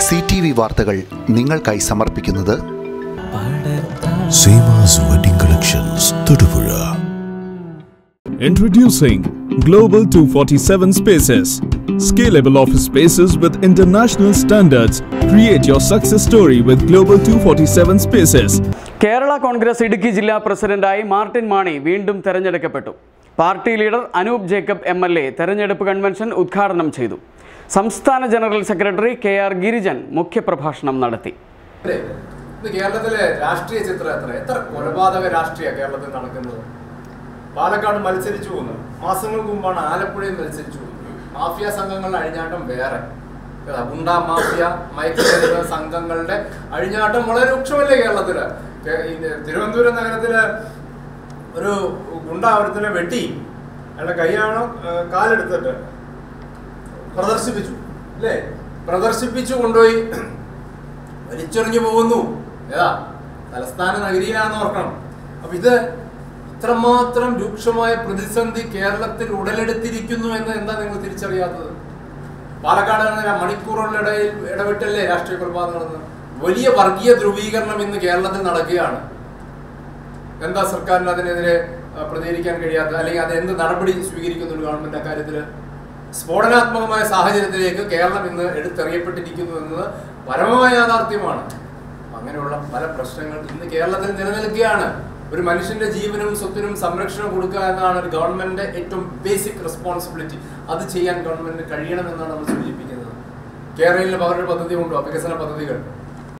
C T V വാർത്തകൾ നിങ്ങൾക്കായി സമർപ്പിക്കുന്നത് Seemas wedding collections Thodupuzha Introducing Global 247 Spaces. Scalable office spaces with international standards. Create your success story with Global 247 Spaces. Kerala Congress Idukki ജില്ലാ പ്രസിഡന്റായി മാർട്ടിൻ മാണി വീണ്ടും തെരഞ്ഞെടുക്കപ്പെട്ടു party leader Anoop Jacob M L A തെരഞ്ഞെടുപ്പ് convention ഉദ്ഘാടനം ചെയ്തു സംസ്ഥാന general secretary K R Girijan മുഖ്യപ്രഭാഷണം നടത്തി അല്ലേ? ഇത് കേരളത്തിലെ രാഷ്ട്രീയ ചിത്രം എത്ര എത്ര കൊലപാതക രാഷ്ട്രീയ കേരളത്തിൽ നടക്കുന്നത് പാലക്കാട് മത്സരിച്ചു പോകുന്നു മാസങ്ങൾക്ക് മുമ്പാണ് ആലപ്പുഴയിൽ മത്സരിച്ചു പോകുന്നത് മാഫിയ സംഘങ്ങളുടെ അഴിഞ്ഞാട്ടം വേറെ ഏതാ? ഗുണ്ടാ മാഫിയ മയക്കുമരുന്ന് സംഘങ്ങളുടെ അഴിഞ്ഞാട്ടം വളരെ രൂക്ഷമല്ലേ കേരളത്തില് കേ- ഈ തിരുവനന്തപുരം നഗരത്തില് ഒരു ഗുണ്ട ഒരുത്തിനെ വെട്ടി അയാളുടെ കൈയാണോ ഏഹ്, കാലെടുത്തിട്ട് പ്രദർശിപ്പിച്ചു അല്ലേ പ്രദർശിപ്പിച്ചു കൊണ്ടുപോയി വലിച്ചെറിഞ്ഞു പോകുന്നു ഏതാ തലസ്ഥാന നഗരിയിലാണെന്ന് ഓർക്കണം അപ്പൊ ഇത് ഇത്രമാത്രം രൂക്ഷമായ പ്രതിസന്ധി കേരളത്തിൽ ഉടലെടുത്തിരിക്കുന്നു എന്ന് എന്താ നിങ്ങൾ തിരിച്ചറിയാത്തത് പാലക്കാട് നടന്ന മണിക്കൂറുകളിടയിൽ ഇടപെട്ടല്ലേ രാഷ്ട്രീയ കൊലപാതകം നടന്നത് വലിയ വർഗീയ ധ്രുവീകരണം ഇന്ന് കേരളത്തിൽ നടക്കുകയാണ് എന്താ സർക്കാരിന് അതിനെതിരെ ആ, പ്രതികരിക്കാൻ കഴിയാത്ത അല്ലെങ്കിൽ അത് എന്ത് നടപടി സ്വീകരിക്കുന്നു ഗവൺമെന്റ് അക്കാര്യത്തിൽ സ്ഫോടനാത്മകമായ സാഹചര്യത്തിലേക്ക് കേരളം ഇന്ന് എടുത്തെറിയപ്പെട്ടിരിക്കുന്നു എന്നത് പരമമായ യാഥാർത്ഥ്യമാണ് അങ്ങനെയുള്ള പല പ്രശ്നങ്ങൾ ഇന്ന് കേരളത്തിൽ നിലനിൽക്കുകയാണ് ഒരു മനുഷ്യന്റെ ജീവനും സ്വത്തിനും സംരക്ഷണം കൊടുക്കുക എന്നതാണ് ഒരു ഗവൺമെന്റിന്റെ ഏറ്റവും ബേസിക് റെസ്പോൺസിബിലിറ്റി അത് ചെയ്യാൻ ഗവൺമെന്റിന് കഴിയണമെന്നാണ് നമ്മൾ സൂചിപ്പിക്കുന്നത് കേരളയിൽ പകരം പദ്ധതി കൊണ്ടുപോകാം വികസന പദ്ധതികൾ